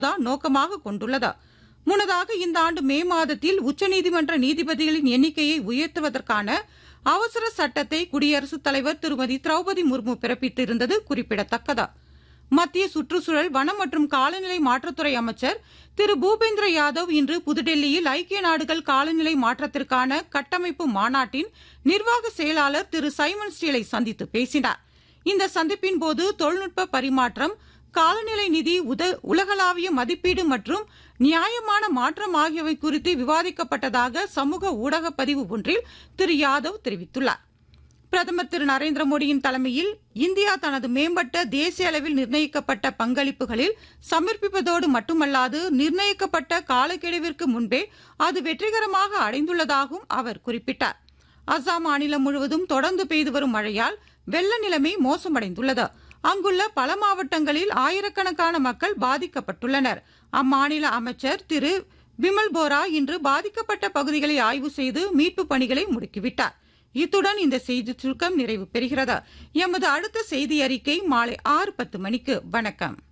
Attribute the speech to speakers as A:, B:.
A: தான் நோக்கமாக கொண்டுள்ளது முன்னதாக இந்த ஆண்டு மே மாதத்தில் உச்சநீதிமன்ற நீதிபதிகளின் எண்ணிக்கையை உயர்த்துவதற்கான அவசர சட்டத்தை குடியரசுத் தலைவர் திருமதி திரௌபதி முர்மு பிறப்பித்திருந்தது குறிப்பிடத்தக்கது மத்திய சுற்றுச்சூழல் வனம் மற்றும் காலநிலை மாற்றத்துறை அமைச்சர் திரு பூபேந்திர யாதவ் இன்று புதுடெல்லியில் ஐக்கிய நாடுகள் காலநிலை மாற்றத்திற்கான கட்டமைப்பு மாநாட்டின் நிர்வாக செயலாளர் திரு சைமன் ஸ்டீலை சந்தித்து பேசினார் இந்த சந்திப்பின் போது தொழில்நுட்ப பரிமாற்றம் காலநிலை நிதி உத உலகளாவிய மதிப்பீடு மற்றும் நியாயமான மாற்றம் ஆகியவை குறித்து விவாதிக்கப்பட்டதாக சமூக ஊடக பதிவு ஒன்றில் திரு யாதவ் தெரிவித்துள்ளார் பிரதமர் திரு நரேந்திர மோடியின் தலைமையில் இந்தியா தனது மேம்பட்ட தேசிய அளவில் நிர்ணயிக்கப்பட்ட பங்களிப்புகளில் சமர்ப்பிப்பதோடு மட்டுமல்லாது நிர்ணயிக்கப்பட்ட காலக்கெடுவிற்கு முன்பே அது வெற்றிகரமாக அடைந்துள்ளதாகவும் அவர் குறிப்பிட்டார் அசாம் மாநிலம் முழுவதும் தொடர்ந்து பெய்து வரும் மழையால் வெள்ள நிலைமை மோசமடைந்துள்ளது அங்குள்ள பல மாவட்டங்களில் ஆயிரக்கணக்கான மக்கள் பாதிக்கப்பட்டுள்ளனர் அம்மாநில அமைச்சர் திரு பிமல் போரா இன்று பாதிக்கப்பட்ட பகுதிகளை ஆய்வு செய்து மீட்பு பணிகளை முடுக்கிவிட்டார் இத்துடன் இந்த செய்தி சுருக்கம் நிறைவு பெறுகிறது எமது அடுத்த செய்தி அறிக்கை மாலை ஆறு பத்து மணிக்கு வணக்கம்